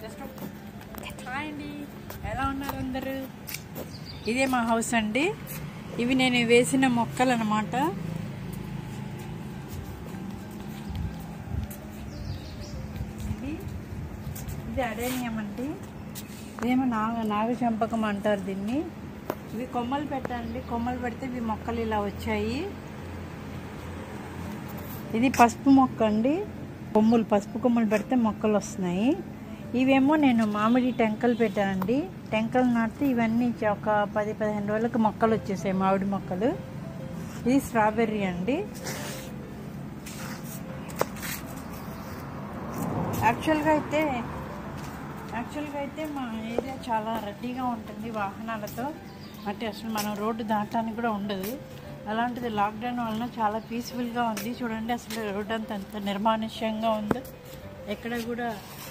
just hi అండి ఎలా ఉన్నారు అందరూ ఇదే మా హౌస్ అండి ఇవి నేను వేసిన మొక్కలు అనమాట ఇది ఇది అడేనియం అండి ఇదేమో నాగ నాగచంపకం అంటారు దీన్ని ఇవి కొమ్మలు పెట్టండి కొమ్మలు పెడితే ఇవి మొక్కలు ఇలా వచ్చాయి ఇది పసుపు మొక్క అండి కొమ్ములు పసుపు కొమ్ములు పెడితే మొక్కలు వస్తున్నాయి ఇవేమో నేను మామిడి టెంకలు పెట్టానండి టెంకలు నాటితే ఇవన్నీ చ- ఒక పది పదిహేను రోజులకు మొక్కలు వచ్చేసాయి మామిడి మొక్కలు ఇది స్ట్రాబెర్రీ అండి యాక్చువల్గా అయితే యాక్చువల్గా అయితే మా ఏరియా చాలా రద్దీగా ఉంటుంది వాహనాలతో అంటే అసలు మనం రోడ్డు దాటడానికి కూడా ఉండదు అలాంటిది లాక్డౌన్ వలన చాలా పీస్ఫుల్గా ఉంది చూడండి అసలు రోడ్డు అంతా ఎంత నిర్మానుష్యంగా ఉందో ఎక్కడ కూడా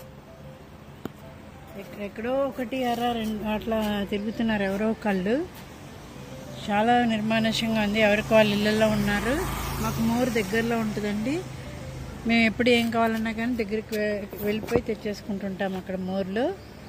ఎక్కడెక్కడో ఒకటి అర రెండు అట్లా తిరుగుతున్నారు ఎవరో ఒకళ్ళు చాలా నిర్మానుష్యంగా ఉంది ఎవరికి వాళ్ళ ఇళ్ళల్లో ఉన్నారు మాకు మోరు దగ్గరలో ఉంటుందండి మేము ఎప్పుడు ఏం కావాలన్నా కానీ దగ్గరికి వె- వెళ్ళిపోయి తెచ్చేసుకుంటుంటాం అక్కడ మోర్లో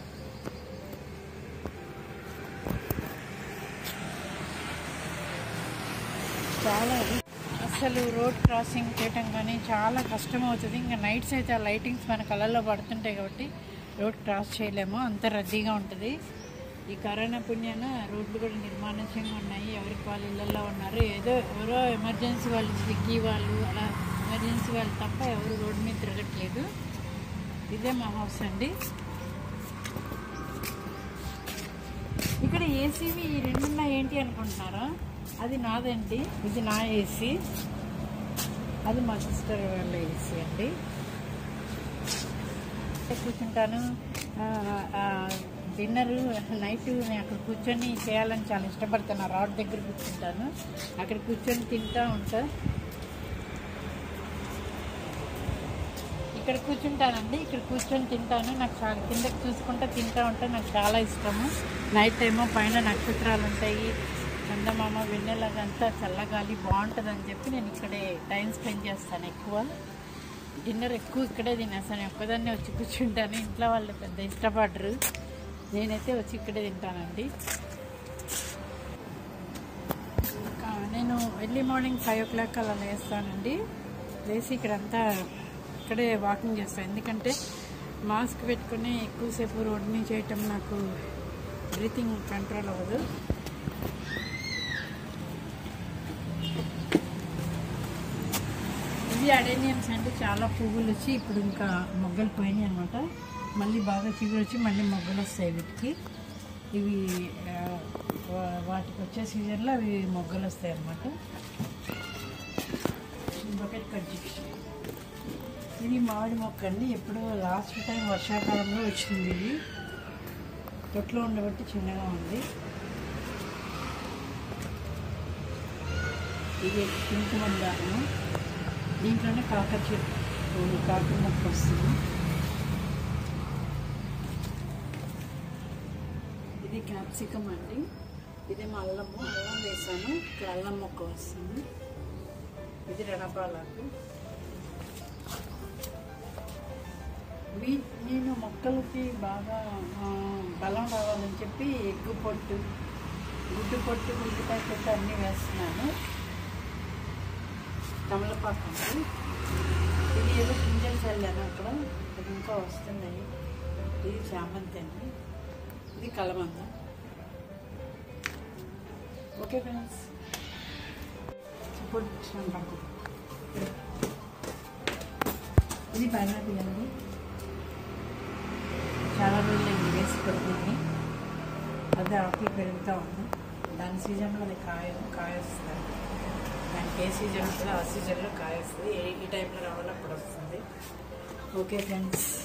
చాలా అసలు రోడ్ క్రాసింగ్ చేయటం కానీ చాలా కష్టం అవుతుంది ఇంకా నైట్స్ అయితే ఆ లైటింగ్స్ మన కళ్ళల్లో పడుతుంటాయి కాబట్టి రోడ్ క్రాస్ చేయలేము అంత రద్దీగా ఉంటుంది ఈ కరోనా పుణ్యాన రోడ్లు కూడా నిర్మానుష్యంగా ఉన్నాయి ఎవరికి వాళ్ళ ఇళ్ళల్లో ఉన్నారు ఏదో ఎవరో ఎమర్జెన్సీ వాళ్ళు స్విగ్గీ వాళ్ళు అలా ఎమర్జెన్సీ వాళ్ళు తప్ప ఎవరు రోడ్డు మీద తిరగట్లేదు ఇదే మా హౌస్ అండి ఇక్కడ ఏసీవి ఈ రెండున్నా ఏంటి అనుకుంటున్నారా అది నాదండి ఇది నా ఏసీ అది మా సిస్టర్ వాళ్ళ ఏసీ అండి కూర్చుంటాను డిన్నర్ నైట్ నేను అక్కడ కూర్చొని చేయాలని చాలా ఇష్టపడతాను ఆ రాడ్ దగ్గర కూర్చుంటాను అక్కడ కూర్చొని తింటా ఉంటా ఇక్కడ కూర్చుంటానండి ఇక్కడ కూర్చొని తింటాను నాకు చాలా కిందకి చూసుకుంటా తింటా ఉంటే నాకు చాలా ఇష్టము నైట్ ఏమో పైన నక్షత్రాలు ఉంటాయి చందమామ వెన్నెల అదంతా చల్లగాలి బాగుంటుంది అని చెప్పి నేను ఇక్కడే టైం స్పెండ్ చేస్తాను ఎక్కువ డిన్నర్ ఎక్కువ ఇక్కడే తినేస్తాను ఒక్కదాన్నే వచ్చి కూర్చుంటాను ఇంట్లో వాళ్ళు పెద్ద ఇష్టపడరు నేనైతే వచ్చి ఇక్కడే తింటానండి ఇంకా నేను early morning five o'clock అలా లేస్తానండి లేచి ఇక్కడంతా ఇక్కడే వాకింగ్ చేస్తాను ఎందుకంటే మాస్క్ పెట్టుకుని ఎక్కువసేపు రోడ్ మీద చేయటం నాకు బ్రీతింగ్ కంట్రోల్ అవ్వదు ఇవి అడేనియమ్స్ అంటే చాలా పువ్వులు వచ్చి ఇప్పుడు ఇంకా మొగ్గలు పోయినాయి అనమాట మళ్ళీ బాగా చిగురు వచ్చి మళ్ళీ మొగ్గలు వస్తాయి వీటికి ఇవి ఆ, వా- వాటికి వచ్చే సీజన్లో అవి మొగ్గలు వస్తాయి అనమాట బకెట్ కట్ చేసి ఇది మామిడి మొక్క అండి ఎప్పుడు లాస్ట్ టైం వర్షాకాలంలో వచ్చింది ఇది తొట్లో ఉండబట్టి చిన్నగా ఉంది ఇది పింక్ మందారము దీంట్లోనే కాకర చెట్టు కాకర మొక్క వస్తుంది ఇది క్యాప్సికమ్ అండి ఇదేమో అల్లము అల్లం వేసాను ఇక్కడ అల్లం మొక్క వస్తుంది ఇది రణపాలకు వీ నేను మొక్కలకి బాగా ఆ, బలం రావాలని చెప్పి ఎగ్గు పొట్టు గుడ్డు పొట్టు ఉల్లిపాయ పొట్టు అన్నీ వేస్తున్నాను తమలపాకు అండి ఇది ఏదో గింజలు చల్లాను అక్కడ అది ఇంకా వస్తున్నాయి ఇది చామంతి అండి ఇది కలమంద ఓకే ఫ్రెండ్స్ పొట్టు ఇది పైనాపిల్ అండి చాలా రోజులు ఇది వేసి పెడుతుంది అదే ఆకులు పెరుగుతూ ఉంది దాని సీజన్లో అది కాయ కాయ వస్తుంది దానికి ఏ సీజన్ ఉంటుందో ఆ సీజన్లో కాయ వస్తుంది ఏ ఈ టైంలో రావాలో అప్పుడు వస్తుంది ఓకే ఫ్రెండ్స్